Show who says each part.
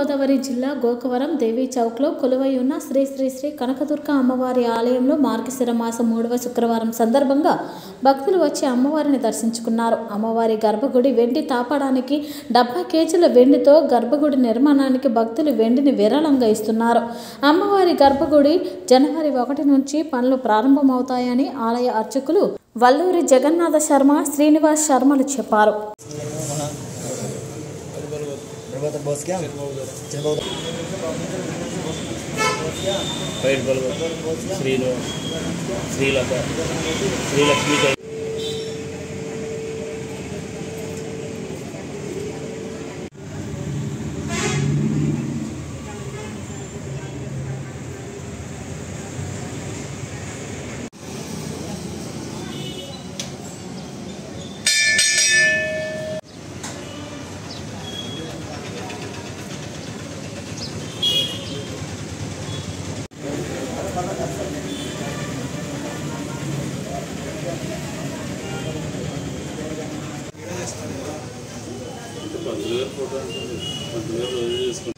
Speaker 1: తూర్పుగోదావరి జిల్లా గోకవరం దేవీ చౌక్లో కొలువై ఉన్న శ్రీ శ్రీ శ్రీ కనకదుర్గ అమ్మవారి ఆలయంలో మార్గశిర మాసం మూడవ శుక్రవారం సందర్భంగా భక్తులు వచ్చి అమ్మవారిని దర్శించుకున్నారు అమ్మవారి గర్భగుడి వెండి తాపడానికి డెబ్బై కేజీల వెండితో గర్భగుడి నిర్మాణానికి భక్తులు వెండిని విరాళంగా ఇస్తున్నారు అమ్మవారి గర్భగుడి జనవరి ఒకటి నుంచి పనులు ప్రారంభమవుతాయని ఆలయ అర్చకులు వల్లూరి జగన్నాథ శర్మ శ్రీనివాస్ శర్మలు చెప్పారు
Speaker 2: प्रभात बस क्या चलो
Speaker 3: white bulb Srinu Srilatha Srilakshmi Pantulu garu photo ఉంటుంది పంతులు గారు రోజు చేసుకుంటారు